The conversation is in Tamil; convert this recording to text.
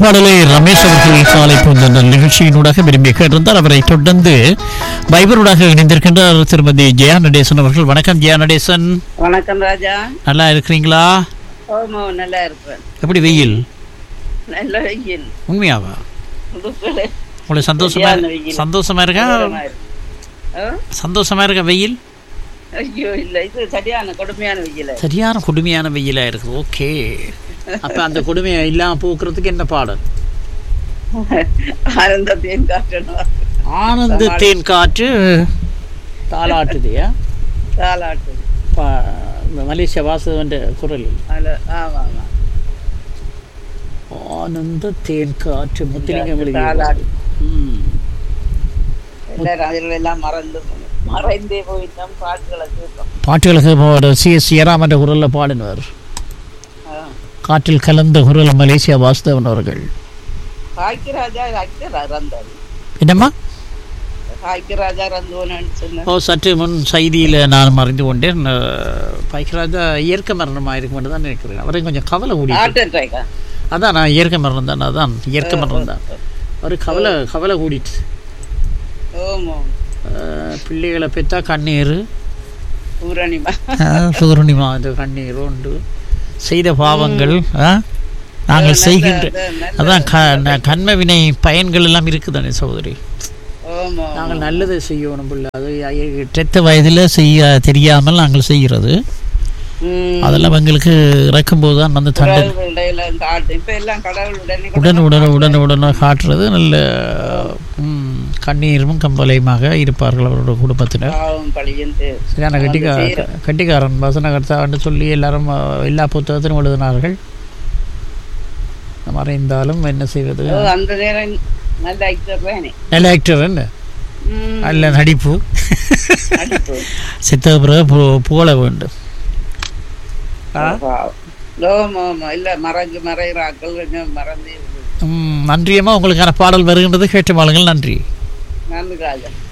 பாடலை ரமேஷ் அவர்கள் காலை போன்ற நிகழ்ச்சியினூடாக விரும்பி கேட்டிருந்தார் அவரை தொடர்ந்து பைபரூடாக இணைந்திருக்கின்றார் திருமதி ஜெயா நடேசன் அவர்கள் வணக்கம் ஜெயா நடேசன் வணக்கம் ராஜா நல்லா இருக்கிறீங்களா ஓமோ நல்லா இருக்கிறேன் எப்படி வெயில் நல்ல வெயில் உண்மையாவா உடுப்புல உங்களுக்கு சந்தோஷமா சரியான வெயில். சந்தோஷமா இருக்கா தூரமா இருக்கு. ஆ? சந்தோஷமா இருக்க வெயில் ஐயோ இல்ல இது சரியான கொடுமையான வெயில் சரியான கொடுமையான வெயிலா இருக்குது ஓகே அப்ப அந்த கொடுமையை இல்லாம போக்குறதுக்கு என்ன பாடல் ஆனந்தத்தையும் காட்டணும் ஆனந்த தேன் காற்று தாளாட்டுதையா தாலாட்டு இந்த மலேசியா வாசவன்ற குரல் அதுல ஆமா ஆமா ஆனந்த தேன் காற்று முத்திலிங்கம் எழுதிய தாலாட்டு ம். எல்லாரும் அதில் எல்லாம் மறந்து மறைந்தே போயிட்டோம் பாட்டுகளை கேட்போம் பாட்டுகளுக்கு சி எஸ் ஜெயராம் என்ற குரலில் பாடினவர் ஆ. காற்றில் கலந்த குரல் மலேசியா வாசுதேவன் அவர்கள் காய்க்கு ராஜா அக்டரா ரந்தாரு என்னம்மா காய்க்கு ராஜா ரந்தோன்னு சொன்னேன் ஓ சற்று முன் செய்தியில் நான் மறைந்து கொண்டேன் பைக்கராஜா இயற்கை மரணமாக இருக்கும் என்று தான் நினைக்கிறேன் அவரை கொஞ்சம் கவலை கூடி ஹார்ட் அட்டாக்கா அதான் நான் இயற்கை மரணம் தான் அதான் இயற்கை மரணம் தான் ஒரு கவலை கவலை கூடிட்டு ஓமோ அஹ், பிள்ளைகளை பெற்றா கண்ணீர் பூரணிமா சுகருணிமா அந்த கண்ணீர் உண்டு செய்த பாவங்கள் ஆ? நாங்கள் செய்கின்ற அதான் க ந- கண்ம வினை பயன்கள் எல்லாம் இருக்குதானே சகோதரி ஓமோ நாங்கள் நல்லதை செய்யணும் பிள்ளை அது எட்ட வயதில் செய்ய தெரியாமல் நாங்கள் செய்கிறது ம். அதெல்லாம் எங்களுக்கு இறக்கும்போது தான் வந்து தண்டனை கடவுளுடைய எல்லாம் காட்டு இப்ப எல்லாம் கடவுள் உடனே உடன் உடனே உடனே உடனே காட்டுறது நல்ல ம், கண்ணீரும் கம்பலையுமாக இருப்பார்கள் அவரோட குடும்பத்தினர் பாவம் பழியும் தே- சரியான கட்டிக்கா கட்டிக்காரன் வசனகர்த்தான்னு சொல்லி எல்லாரும் அஹ், எல்லா புத்தகத்திலும் எழுதினார்கள் மறைந்தாலும் என்ன செய்வது ஓ, அந்த நேரம் நல்ல ஆக்டர் தானே நல்ல ஆக்டர் என்ன ம். நல்ல நடிப்பு நடிப்பு. சித்த பிறகு பு- புகழ வேண்டும் ஆ? பாவம். ஓமோ, ஓமோ. இல்ல மறைஞ்சு மறைகிற ஆக்கள் கொஞ்சம் மறந்தே விடுது. ம், நன்றியம்மா உங்களுக்கான பாடல் வருகின்றது கேட்டு வாழுங்கள் நன்றி நன்றி ராஜா